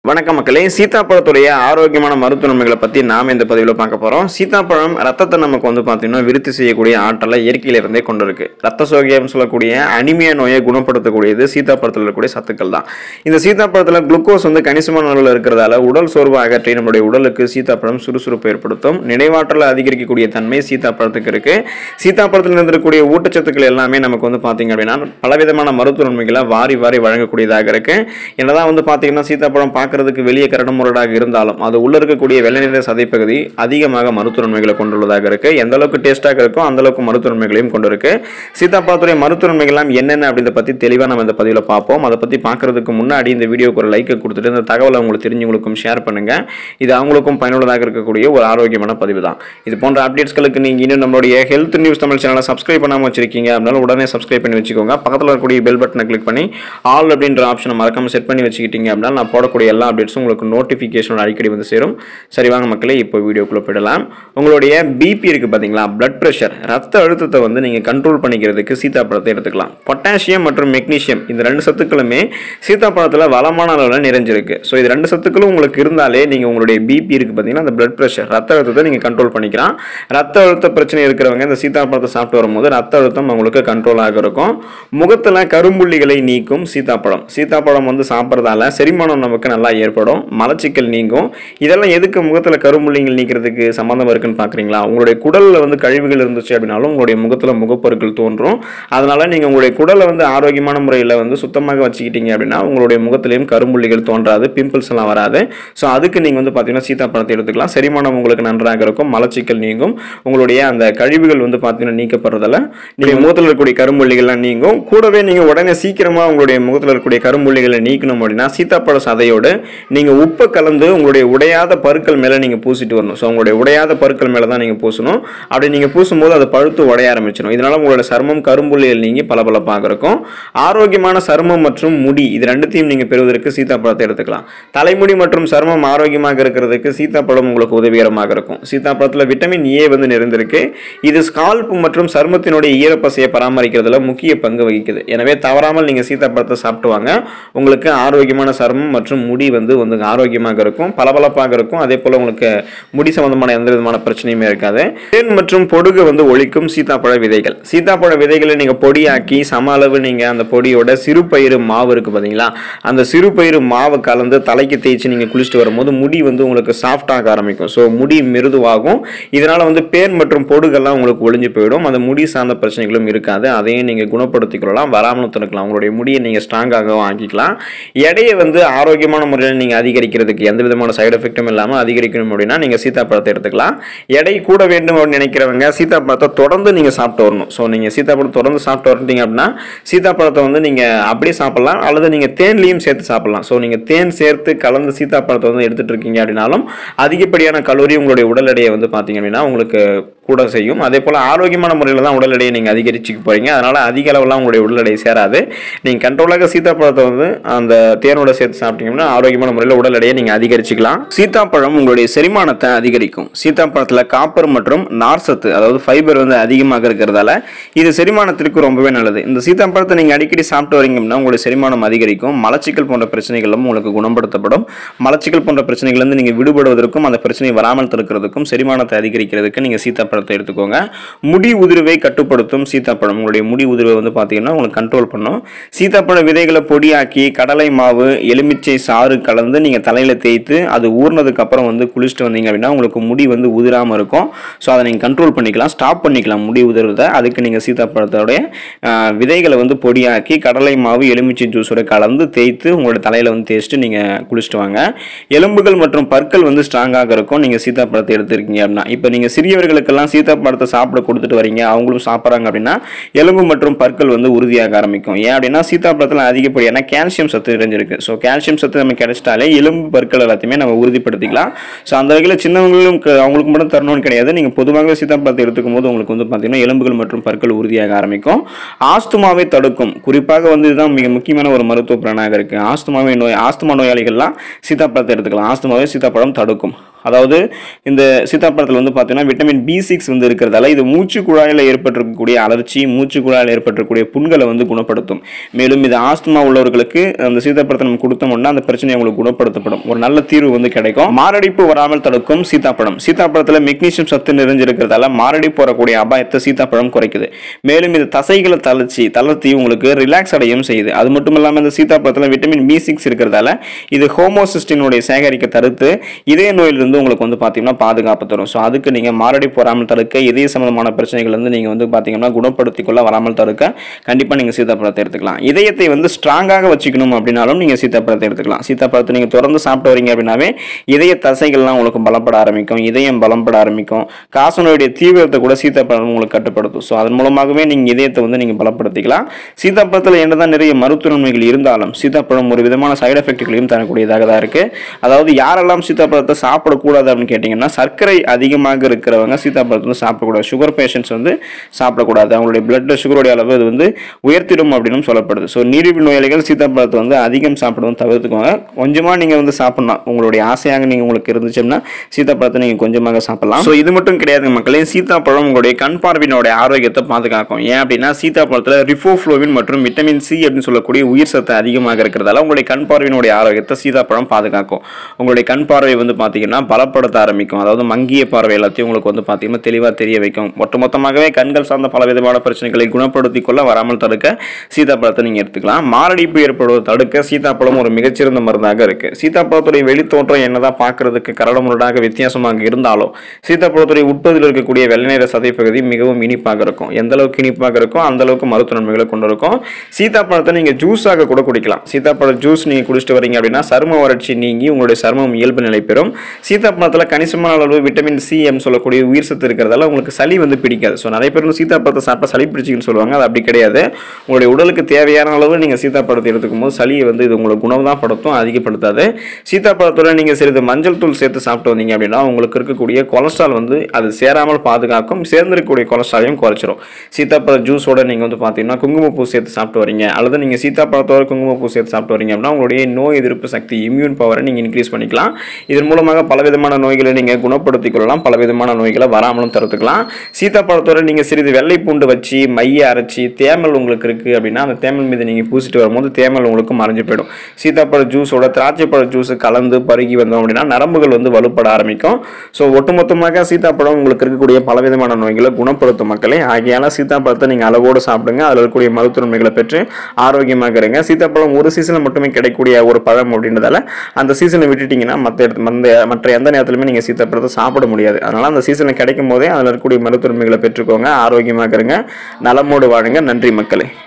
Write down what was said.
வணக்கம் மக்களே சீதாப்பழத்துடைய ஆரோக்கியமான மருத்துவ நன்மைகளை பற்றி நாம் இந்த பதிவில் பார்க்க போகிறோம் சீதாப்பழம் ரத்தத்தை நமக்கு வந்து பார்த்தீங்கன்னா விருத்தி செய்யக்கூடிய ஆற்றலை இயற்கையிலிருந்தே கொண்டு இருக்கு ரத்த சோகியம் சொல்லக்கூடிய அனிமியா நோயை குணப்படுத்தக்கூடியது சீதாப்பழத்தில் இருக்கக்கூடிய சத்துக்கள் தான் இந்த சீதாப்பழத்தில் குளுக்கோஸ் வந்து கணிசமான அளவில் இருக்கிறதால உடல் சோர்வு அகற்றி நம்முடைய உடலுக்கு சீதாப்பழம் சுறுசுறுப்பு ஏற்படுத்தும் நினைவாற்றலை அதிகரிக்கக்கூடிய தன்மை சீதாப்பழத்துக்கு இருக்கு சீதாப்பழத்தில் இருந்திருக்கக்கூடிய ஊட்டச்சத்துக்கள் எல்லாமே நமக்கு வந்து பார்த்தீங்க அப்படின்னா பலவிதமான மருத்துவ நன்மைகளை வாரி வாரி வழங்கக்கூடியதாக இருக்கு என்னதான் வந்து பார்த்தீங்கன்னா சீதாப்பழம் பார்க்கறதுக்கு வெளியே கரடுமுரடாக இருந்தாலும் அது உள்ள இருக்கக்கூடிய வெள்ளை நிற சதைப்பகுதி அதிகமாக மருத்துவ நன்மைகளை கொண்டுள்ளதாக இருக்கு எந்த அளவுக்கு டேஸ்டாக இருக்கோ அந்த அளவுக்கு மருத்துவ நன்மைகளையும் கொண்டு இருக்கு சீதாப்பழத்துடைய மருத்துவ நன்மைகள்லாம் என்னென்ன அப்படின்றத பற்றி தெளிவாக நம்ம இந்த பதிவில் பார்ப்போம் அதை பற்றி பார்க்கறதுக்கு முன்னாடி இந்த வீடியோக்கு ஒரு லைக்கை கொடுத்துட்டு இந்த தகவலை உங்களுக்கு தெரிஞ்சவங்களுக்கும் ஷேர் பண்ணுங்க இது அவங்களுக்கும் பயனுள்ளதாக இருக்கக்கூடிய ஒரு ஆரோக்கியமான பதிவு தான் இது போன்ற அப்டேட்ஸ்களுக்கு நீங்கள் இன்னும் நம்மளுடைய ஹெல்த் நியூஸ் தமிழ் சேனலை சப்ஸ்கிரைப் பண்ணாமல் வச்சிருக்கீங்க அப்படின்னாலும் உடனே சப்ஸ்கிரைப் பண்ணி வச்சுக்கோங்க பக்கத்தில் இருக்கக்கூடிய பெல் பட்டனை கிளிக் பண்ணி ஆல் அப்படின்ற ஆப்ஷனை மறக்காம செட் பண்ணி வச்சுக்கிட்டீங்க அப்படின்னா நான் போடக்கூடிய எல்லா அப்டேட்ஸும் உங்களுக்கு நோட்டிஃபிகேஷன் அடிக்கடி வந்து சேரும் சரி வாங்க மக்களே இப்போ வீடியோக்குள்ளே போயிடலாம் உங்களுடைய பிபி இருக்குது பார்த்தீங்களா பிளட் ப்ரெஷர் ரத்த அழுத்தத்தை வந்து நீங்கள் கண்ட்ரோல் பண்ணிக்கிறதுக்கு சீதாப்பழத்தை எடுத்துக்கலாம் பொட்டாசியம் மற்றும் மெக்னீசியம் இந்த ரெண்டு சத்துக்களுமே சீதாப்பழத்தில் வளமான அளவில் நிறைஞ்சிருக்கு ஸோ இது ரெண்டு சத்துக்களும் உங்களுக்கு இருந்தாலே நீங்கள் உங்களுடைய பிபி இருக்குது பார்த்தீங்கன்னா அந்த பிளட் ப்ரெஷர் ரத்த அழுத்தத்தை நீங்கள் கண்ட்ரோல் பண்ணிக்கலாம் ரத்த அழுத்த பிரச்சனை இருக்கிறவங்க இந்த சீதாப்பழத்தை சாப்பிட்டு வரும்போது ரத்த அழுத்தம் உங்களுக்கு கண்ட்ரோலாக இருக்கும் முகத்தில் கரும்புள்ளிகளை நீக்கும் சீதாப்பழம் சீதாப்பழம் வந்து சாப்பிட்றதால செரிமானம் நமக்கு நல்லா ஏற்படும் மலச்சிக்கல் நீங்கும் இதெல்லாம் எதுக்கு முகத்தில் கரும்புள்ளிகள் நீக்கிறதுக்கு சம்மந்தம் இருக்குன்னு பார்க்குறீங்களா உங்களுடைய குடலில் வந்து கழிவுகள் இருந்துச்சு அப்படின்னாலும் உங்களுடைய முகத்தில் முகப்பொருட்கள் தோன்றும் அதனால நீங்கள் உங்களுடைய குடலை வந்து ஆரோக்கியமான முறையில் வந்து சுத்தமாக வச்சுக்கிட்டீங்க அப்படின்னா உங்களுடைய முகத்திலையும் கரும்புள்ளிகள் தோன்றாது பிம்பிள்ஸ் எல்லாம் வராது ஸோ அதுக்கு நீங்கள் வந்து பார்த்தீங்கன்னா சீதாப்பழத்தை எடுத்துக்கலாம் செரிமானம் உங்களுக்கு நன்றாக இருக்கும் மலச்சிக்கல் நீங்கும் உங்களுடைய அந்த கழிவுகள் வந்து பார்த்தீங்கன்னா நீக்கப்படுறதால நீங்கள் முகத்தில் இருக்கக்கூடிய கரும்புள்ளிகள்லாம் நீங்கும் கூடவே நீங்கள் உடனே சீக்கிரமாக உங்களுடைய முகத்தில் இருக்கக்கூடிய கரும்புள்ளிகளை நீக்கணும் அப்படின்னா சீதாப்பழ சதையோடு நீங்கள் உப்பை கலந்து உங்களுடைய உடையாத பருக்கள் மேலே நீங்கள் பூசிட்டு வரணும் ஸோ உங்களுடைய உடையாத பருக்கள் மேலே தான் நீங்கள் பூசணும் அப்படி நீங்கள் பூசும்போது அது பழுத்து உடைய ஆரம்பிச்சிடும் இதனால உங்களோட சருமம் கரும்புள்ளிகள் நீங்கி பளபளப்பாக இருக்கும் ஆரோக்கியமான சருமம் மற்றும் முடி இது ரெண்டுத்தையும் நீங்கள் பெறுவதற்கு சீதாப்பழத்தை எடுத்துக்கலாம் தலைமுடி மற்றும் சருமம் ஆரோக்கியமாக இருக்கிறதுக்கு சீதாப்பழம் உங்களுக்கு உதவிகரமாக இருக்கும் சீதாப்பழத்தில் விட்டமின் ஏ வந்து நிறைந்திருக்கு இது ஸ்கால்ப் மற்றும் சருமத்தினுடைய ஈரப்பசையை பராமரிக்கிறதுல முக்கிய பங்கு வகிக்குது எனவே தவறாமல் நீங்கள் சீதாப்பழத்தை சாப்பிட்டு வாங்க உங்களுக்கு ஆரோக்கியமான சருமம் மற்றும் முடி வந்து வந்து ஆரோக்கியமாக இருக்கும் பளபளப்பாக இருக்கும் அதே போல் உங்களுக்கு முடி சம்பந்தமான எந்த விதமான பிரச்சனையுமே இருக்காது தேன் மற்றும் பொடுகு வந்து ஒழிக்கும் சீதாப்பழ விதைகள் சீதாப்பழ விதைகளை நீங்கள் பொடியாக்கி சம அளவு நீங்கள் அந்த பொடியோட சிறு பயிறு மாவு இருக்குது பார்த்தீங்களா அந்த சிறு பயிறு மாவை கலந்து தலைக்கு தேய்ச்சி நீங்கள் குளிச்சுட்டு வரும்போது முடி வந்து உங்களுக்கு சாஃப்டாக ஆரம்பிக்கும் ஸோ முடி மிருதுவாகும் இதனால் வந்து பேன் மற்றும் பொடுகெல்லாம் உங்களுக்கு ஒளிஞ்சு போயிடும் அந்த முடி சார்ந்த பிரச்சனைகளும் இருக்காது அதையும் நீங்கள் குணப்படுத்திக் கொள்ளலாம் வராமலும் தடுக்கலாம் உங்களுடைய முடியை நீங்கள் ஸ்ட்ராங்காகவும் ஆக்கிக்கலாம் எடையை வந்து ஆரோக்கியமான முறையில் நீங்கள் அதிகரிக்கிறதுக்கு எந்த விதமான சைடு எஃபெக்ட்டும் இல்லாமல் அதிகரிக்கணும் அப்படின்னா நீங்கள் சீதாப்பழத்தை எடுத்துக்கலாம் எடை கூட வேண்டும் அப்படின்னு நினைக்கிறவங்க சீதாப்பழத்தை தொடர்ந்து நீங்கள் சாப்பிட்டு வரணும் ஸோ நீங்கள் சீதாப்பழம் தொடர்ந்து சாப்பிட்டு வரீங்க அப்படின்னா சீதாப்பழத்தை வந்து நீங்கள் அப்படியே சாப்பிடலாம் அல்லது நீங்கள் தேன்லையும் சேர்த்து சாப்பிடலாம் ஸோ நீங்கள் தேன் சேர்த்து கலந்து சீதாப்பழத்தை வந்து எடுத்துட்டு இருக்கீங்க அப்படின்னாலும் அதிகப்படியான கலோரி உங்களுடைய உடல் எடையை வந்து பார்த்தீங்க அப்படின்னா உங்களுக்கு கூட செய்யும் அதே போல் ஆரோக்கியமான முறையில் தான் உடல் எடையை நீங்கள் அதிகரிச்சுக்க போகிறீங்க அதனால் அதிக அளவுலாம் உங்களுடைய உடல் எடை சேராது நீங்கள் கண்ட்ரோலாக சீதாப்பழத்தை வந்து அந்த தேனோட சேர்த்து சாப்பிட்டீங்கன்னா ஆரோக்கியமான முறையில் உடல் எடையை நீங்கள் அதிகரிச்சுக்கலாம் சீதாப்பழம் உங்களுடைய செரிமானத்தை அதிகரிக்கும் சீதாப்பழத்தில் காப்பர் மற்றும் நார்சத்து அதாவது ஃபைபர் வந்து அதிகமாக இருக்கிறதால இது செரிமானத்திற்கு ரொம்பவே நல்லது இந்த சீதாப்பழத்தை நீங்கள் அடிக்கடி சாப்பிட்டு வரீங்க அப்படின்னா உங்களுடைய செரிமானம் அதிகரிக்கும் மலச்சிக்கல் போன்ற பிரச்சனைகளும் உங்களுக்கு குணப்படுத்தப்படும் மலச்சிக்கல் போன்ற பிரச்சனைகள்லேருந்து நீங்கள் விடுபடுவதற்கும் அந்த பிரச்சனை வராமல் தடுக்கிறதுக்கும் செரிமானத்தை அதிகரிக்கிறதுக்கு நீங்கள் சீதாப்பழத்தை எடுத்துக்கோங்க முடி உதிர்வை கட்டுப்படுத்தும் சீதாப்பழம் உங்களுடைய முடி உதிர்வை வந்து பார்த்தீங்கன்னா உங்களுக்கு கண்ட்ரோல் பண்ணும் சீதாப்பழ விதைகளை பொடியாக்கி கடலை மாவு எலுமிச்சை சாறு கலந்து நீங்கள் தலையில் தேய்த்து அது ஊறினதுக்கு அப்புறம் வந்து குளிச்சுட்டு வந்தீங்க அப்படின்னா உங்களுக்கு முடி வந்து உதிராமல் இருக்கும் ஸோ அதை நீங்கள் கண்ட்ரோல் பண்ணிக்கலாம் ஸ்டாப் பண்ணிக்கலாம் முடி உதிர்வதை அதுக்கு நீங்கள் சீதாப்பழத்தோடைய ஆஹ், விதைகளை வந்து பொடியாக்கி கடலை மாவு எலுமிச்சை ஜூஸோட கலந்து தேய்த்து உங்களோட தலையில் வந்து தேய்ச்சிட்டு நீங்கள் குளிச்சுட்டு வாங்க எலும்புகள் மற்றும் பற்கள் வந்து ஸ்ட்ராங்காக இருக்கும் நீங்கள் சீதாப்பழத்தை எடுத்துருக்கீங்க அப்படின்னா இப்போ நீங்கள் சிறியவர்களுக்கெல்லாம் சீதாப்பழத்தை சாப்பிட கொடுத்துட்டு வரீங்க அவங்களும் சாப்பிட்றாங்க அப்படின்னா எலும்பு மற்றும் பற்கள் வந்து உறுதியாக ஆரம்பிக்கும் ஏன் அப்படின்னா சீதாப்பழத்தில் அதிகப்படியான கால்சியம் சத்து நிறைஞ்சிருக்கு ஸோ கால்சியம் சத்து நம்ம கிடைச்சிட்டாலே எலும்பு பற்கள் எல்லாத்தையுமே நம்ம உறுதிப்படுத்திக்கலாம் ஸோ அந்த வகையில் சின்னவங்களும் க- அவங்களுக்கு மட்டும் தரணும்னு கிடையாது நீங்கள் பொதுவாக சீதாப்பழத்தை எடுத்துக்கும் போது உங்களுக்கு வந்து பார்த்தீங்கன்னா எலும்புகள் மற்றும் பற்கள் உறுதியாக ஆரம்பிக்கும் ஆஸ்துமாவை தடுக்கும் குறிப்பாக வந்து இதுதான் மிக முக்கியமான ஒரு மருத்துவ பிராணாக இருக்குது ஆஸ்துமாவை நோய் ஆஸ்துமா நோயாளிகள்லாம் சீதாப்பழத்தை எடுத்துக்கலாம் ஆஸ்துமாவை சீதாப்பழம் தடுக்கும் அதாவது இந்த சீத்தாப்பழத்தில் வந்து பார்த்தீங்கன்னா விட்டமின் பி சிக்ஸ் வந்து இருக்கிறதால இது மூச்சு குழாயில் ஏற்பட்டிருக்கக்கூடிய அலர்ச்சி மூச்சு குழாயில் ஏற்பட்டிருக்கக்கூடிய புண்களை வந்து குணப்படுத்தும் மேலும் இது ஆஸ்துமா உள்ளவர்களுக்கு அந்த சீத்தாப்பழத்தை நம்ம கொடுத்தோம்னா அந்த பிரச்சனை உங்களுக்கு குணப்படுத்தப்படும் ஒரு நல்ல தீர்வு வந்து கிடைக்கும் மாரடைப்பு வராமல் தடுக்கும் சீத்தாப்பழம் சீத்தாப்பழத்தில் மெக்னீசியம் சத்து நிறைஞ்சிருக்கிறதால மாரடைப்பு வரக்கூடிய அபாயத்தை சீத்தாப்பழம் குறைக்குது மேலும் இது தசைகளை தளர்ச்சி தளர்த்தி உங்களுக்கு ரிலாக்ஸ் அடையும் செய்யுது அது மட்டும் இல்லாமல் இந்த சீத்தாப்பழத்தில் விட்டமின் பி சிக்ஸ் இருக்கிறதால இது ஹோமோசிஸ்டினுடைய சேகரிக்க தடுத்து இதய நோயிலிருந்து உங்களுக்கு வந்து பார்த்தீங்கன்னா பாதுகாப்பு தரும் ஸோ அதுக்கு நீங்கள் மாரடைப்பு வராமல் தடுக்க இதய சம்பந்தமான பிரச்சனைகள் வந்து நீங்கள் வந்து பார்த்தீங்கன்னா குணப்படுத்திக் கொள்ள வராமல் தடுக்க கண்டிப்பாக நீங்கள் சீத்தாப்பழத்தை எடுத்துக்கலாம் இதயத்தை வந்து ஸ்ட்ராங்காக வச்சுக்கணும் அப்படின்னாலும் நீங்கள் சீத்தாப்பழத்தை எடுத்துக்கலாம் சீத்தாப்பழத்தை நீங்கள் தொடர்ந்து சாப்பிட்டு வரீங்க அப்படின்னாவே இதய தசைகள்லாம் உங்களுக்கு பலப்பட ஆரம்பிக்கும் இதயம் பலப்பட ஆரம்பிக்கும் காசநோயுடைய தீவிரத்தை கூட சீத்தாப்பழம் உங்களுக்கு கட்டுப்படுத்தும் ஸோ அதன் மூலமாகவே நீங்கள் இதயத்தை வந்து நீங்கள் பலப்படுத்திக்கலாம் சீத்தாப்பழத்தில் என்னதான் நிறைய மருத்துவ நன்மைகள் இருந்தாலும் சீத்தாப்பழம் ஒரு விதமான சைடு எஃபெக்ட்களையும் தரக்கூடியதாக தான் இருக்குது அதாவது யாரெல்லாம் சீத்தாப்பழத்தை சாப்பிடக்கூடாது அப்படின்னு கேட்டிங்கன்னா சர்க்கரை அதிகமாக இருக்கிறவங்க சீத்தாப்பழத்தை வந்து சாப்பிடக்கூடாது சுகர் பேஷண்ட்ஸ் வந்து சாப்பிடக்கூடாது அவங்களுடைய பிளட் சுகருடைய அளவு அது வந்து உயர்த்திடும் அப்படின்னு சொல்லப்படுது ஸோ நீரிழிவு நோயாளிகள் சீத்தாப்பழத்தை வந்து அதிகம் சாப்பிடுவது தவிர்த்துக்கோங்க கொஞ்சமாக நீங்கள் வந்து சாப்பிடலாம் உங்களுடைய ஆசையாக நீங்கள் உங்களுக்கு இருந்துச்சுன்னா சீத்தாப்பழத்தை நீங்கள் கொஞ்சமாக சாப்பிடலாம் ஸோ இது மட்டும் கிடையாது மக்களே சீத்தாப்பழம் உங்களுடைய கண் பார்வையினுடைய ஆரோக்கியத்தை பாதுகாக்கும் ஏன் அப்படின்னா சீத்தாப்பழத்தில் ரிஃபோஃப்ளோவின் மற்றும் விட்டமின் சி அப்படின்னு சொல்லக்கூடிய உயிர் சத்து அதிகமாக இருக்கிறதால உங்களுடைய கண் பார்வையினுடைய ஆரோக்கியத்தை சீத்தாப்பழம் பாதுகாக்கும் உங்களுடைய கண் பார்வை வந்து பார்த்தீங்கன்னா பலப்படுத்த ஆரம்பிக்கும் அதாவது மங்கிய பார்வை எல்லாத்தையும் உங்களுக்கு வந்து பார்த்தீங்கன்னா தெளிவாக தெரிய வைக்கும் ஒட்டுமொத்தமாகவே கண்கள் சார்ந்த பல விதமான பிரச்சனைகளை குணப்படுத்திக் கொள்ள வராமல் தடுக்க சீத்தாப்பழத்தை நீங்கள் எடுத்துக்கலாம் மாரடைப்பு ஏற்படுவதை தடுக்க சீத்தாப்பழம் ஒரு மிகச்சிறந்த மருந்தாக இருக்கு சீத்தாப்பழத்துடைய வெளித்தோற்றம் என்னதான் பார்க்கறதுக்கு கரடுமுரடாக வித்தியாசமாக இருந்தாலும் சீத்தாப்பழத்துடைய உட்பகுதியில் இருக்கக்கூடிய வெள்ளை நிற சதைப்பகுதி மிகவும் இனிப்பாக இருக்கும் எந்த அளவுக்கு இனிப்பாக இருக்கோ அந்த அளவுக்கு மருத்துவ நன்மைகளை கொண்டு இருக்கும் சீத்தாப்பழத்தை நீங்கள் ஜூஸாக கூட குடிக்கலாம் சீத்தாப்பழ ஜூஸ் நீங்கள் குடிச்சிட்டு வரீங்க அப்படின்னா சரும வறட்சி நீங்கி உங்களுடைய சருமம் இயல்பு நிலை பெறும் சீத்தாப்பழத்தில் கணிசமான அளவு விட்டமின் சி எம் சொல்லக்கூடிய உயிர் சத்து இருக்கிறதால உங்களுக்கு சளி வந்து பிடிக்காது ஸோ நிறைய பேர் வந்து சீத்தாப்பழத்தை சாப்பிட்டா சளி பிடிச்சிக்குன்னு சொல்லுவாங்க அது அப்படி கிடையாது உங்களுடைய உடலுக்கு தேவையான அளவு நீங்கள் சீத்தாப்பழத்தை எடுத்துக்கும் போது சளியை வந்து இது உங்களுக்கு குணம் தான் படுத்தும் அதிகப்படுத்தாது சீத்தாப்பழத்தோட நீங்கள் சிறிது மஞ்சள் தூள் சேர்த்து சாப்பிட்டு வந்தீங்க அப்படின்னா உங்களுக்கு இருக்கக்கூடிய கொலஸ்ட்ரால் வந்து அது சேராமல் பாதுகாக்கும் சேர்ந்திருக்கக்கூடிய கொலஸ்ட்ராலையும் குறைச்சிரும் சீத்தாப்பழ ஜூஸோட நீங்கள் வந்து பார்த்தீங்கன்னா குங்குமப்பூ சேர்த்து சாப்பிட்டு வரீங்க அல்லது நீங்கள் சீத்தாப்பழத்தோட குங்குமப்பூ சேர்த்து சாப்பிட்டு வரீங்க அப்படின்னா உங்களுடைய நோய் எதிர்ப்பு சக்தி இம்யூன் பவரை நீங்கள் இன்க்ரீஸ் பண்ணிக்கலாம் இதன் மூலமாக பலவிதமான நோய்களை நீங்கள் குணப்படுத்திக் கொள்ளலாம் பலவிதமான நோய்களை வராமலும் தடுத்துக்கலாம் சீத்தாப்பழத்தோட நீங்கள் சிறிது வெள்ளை பூண்டு வச்சு மைய அரைச்சி தேமல் உங்களுக்கு இருக்குது அப்படின்னா அந்த தேமல் மீது நீங்கள் பூசிட்டு வரும்போது தேமல் உங்களுக்கு மறைஞ்சு போயிடும் சீத்தாப்பழ ஜூஸோட திராட்சைப்பழ ஜூஸ் கலந்து பருகி வந்தோம் அப்படின்னா நரம்புகள் வந்து வலுப்பட ஆரம்பிக்கும் ஸோ ஒட்டுமொத்தமாக சீத்தாப்பழம் உங்களுக்கு இருக்கக்கூடிய பலவிதமான நோய்களை குணப்படுத்தும் மக்களே ஆகையால சீத்தாப்பழத்தை நீங்கள் அளவோடு சாப்பிடுங்க அதில் இருக்கக்கூடிய மருத்துவ நன்மைகளை பெற்று ஆரோக்கியமாக இருங்க சீத்தாப்பழம் ஒரு சீசனில் மட்டுமே கிடைக்கக்கூடிய ஒரு பழம் அப்படின்றதால அந்த சீசனை விட்டுட்டீங்கன்னா மற்ற இடத்து மந்த மற்ற எந்த நேரத்திலுமே நீங்கள் சீத்தாப்பழத்தை சாப்பிட முடியாது அதனால் அந்த சீசனில் கிடைக்கும் போதே அதில் இருக்கக்கூடிய மருத்துவ நன்மைகளை பெற்றுக்கோங்க ஆரோக்கியமாக இருங்க நலமோடு வாழுங்க நன்றி மக்களே